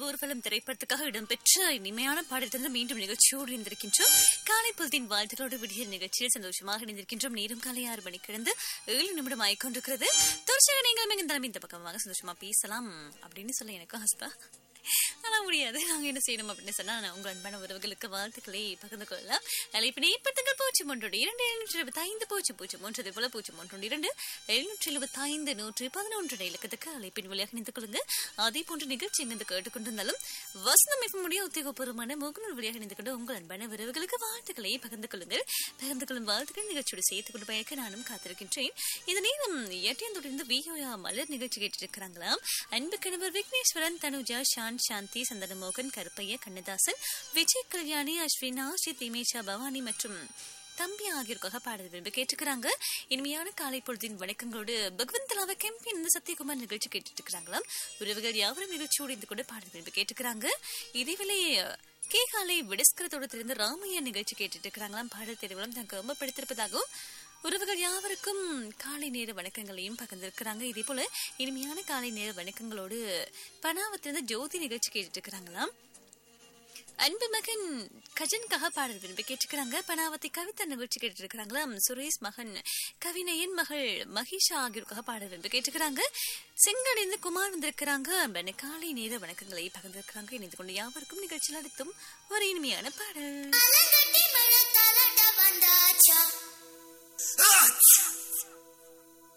ஊர்வலம் திரைப்படத்துக்காக இடம்பெற்ற இனிமையான பாடத்திலிருந்து மீண்டும் நிகழ்ச்சியோடு இருந்திருக்கின்றோம் காலை பொழுதின் வாழ்த்துக்களோடு விடிய நிகழ்ச்சியில் சந்தோஷமாக இணைந்திருக்கின்றோம் நேரம் காலை ஆறு மணிக்கு இருந்து ஏழு நிமிடம் ஆயிக்கொண்டிருக்கிறது தொடர்ச்சியாக நீங்கள் மிகுந்தாலும் இந்த பக்கமாக சந்தோஷமா பேசலாம் அப்படின்னு சொல்ல எனக்கும் ஆசை ஆனா முடியாது நாங்க என்ன செய்யணும் அப்படின்னு சொன்னா நான் உங்கள் அன்பான உறவுகளுக்கு வாழ்த்துக்களை பகிர்ந்து கொள்ளலாம் அழைப்பினை ஏற்படுத்துங்கள் பூஜ்ஜியம் ஒன்றோடு இரண்டு எழுநூற்றி எழுபத்தி ஐந்து பூஜ்ஜியம் பூஜ்ஜியம் ஒன்று அதே போல பூஜ்ஜியம் ஒன்றோடு இரண்டு எழுநூற்றி எழுபத்தி ஐந்து நூற்றி பதினொன்று இலக்கத்துக்கு அழைப்பின் வழியாக இணைந்து கொள்ளுங்க அதே போன்ற நிகழ்ச்சி எங்கிருந்து கேட்டுக்கொண்டிருந்தாலும் வசந்தம் முடிய உத்தியோகபூர்வமான முகநூல் வழியாக இணைந்து கொண்டு உங்கள் அன்பான உறவுகளுக்கு வாழ்த்துக்களை பகிர்ந்து கொள்ளுங்கள் பகிர்ந்து கொள்ளும் வாழ்த்துக்கள் நிகழ்ச்சியோடு சேர்த்து கொண்டு பயக்க நானும் காத்திருக்கின்றேன் இந்த நேரம் எட்டையம் தொடர்ந்து வியோயா மலர் நிகழ்ச்சி கேட்டிருக்கிறாங்களாம் அன்பு கணவர் விக்னேஸ்வரன் தனுஜா ஷான் சாந்தி சந்தனமோகன் கருப்பைய கண்ணதாசன் விஜய் கல்யாணி அஸ்வினா அஜித் இமேஷா பவானி மற்றும் தம்பி ஆகியோருக்காக பாடல் விரும்பி கேட்டுக்கிறாங்க இனிமையான காலை பொழுதின் வணக்கங்களோடு பகவந்தலாவ கெம்பி இந்த சத்யகுமார் நிகழ்ச்சி கேட்டுட்டு இருக்கிறாங்களாம் உறவுகள் யாவரும் நிகழ்ச்சியோடு இருந்து கூட பாடல் விரும்பி கேட்டுக்கிறாங்க இதேவேளை கேகாலை விடஸ்கரத்தோடத்திலிருந்து ராமையா நிகழ்ச்சி கேட்டுட்டு இருக்கிறாங்களாம் பாடல் தெரிவிலும் தங்க ரொம்ப பிடித்திருப்பதாகவும் உறவுகள் யாவருக்கும் காலை நேர வணக்கங்களையும் பகிர்ந்திருக்கிறாங்க இதே போல இனிமையான காலை நேர வணக்கங்களோடு பனாவத்திலிருந்து ஜோதி நிகழ்ச்சி கேட்டுட்டு இருக்கிறாங்களாம் அன்பு மகன் கஜன்காக பாடல் விரும்பி கேட்டுக்கிறாங்க பனாவத்தி கவிதா நிகழ்ச்சி கேட்டு இருக்கிறாங்களாம் சுரேஷ் மகன் கவினையன் மகள் மகிஷா ஆகியோருக்காக பாடல் விரும்பி கேட்டுக்கிறாங்க செங்கடிந்து குமார் வந்திருக்கிறாங்க அன்பன காலை நேர வணக்கங்களை பகிர்ந்திருக்கிறாங்க இணைந்து கொண்டு யாவருக்கும் நிகழ்ச்சியில் அடுத்தும் ஒரு இனிமையான பாடல் அலங்கட்டி மழை தலண்ட வந்தாச்சா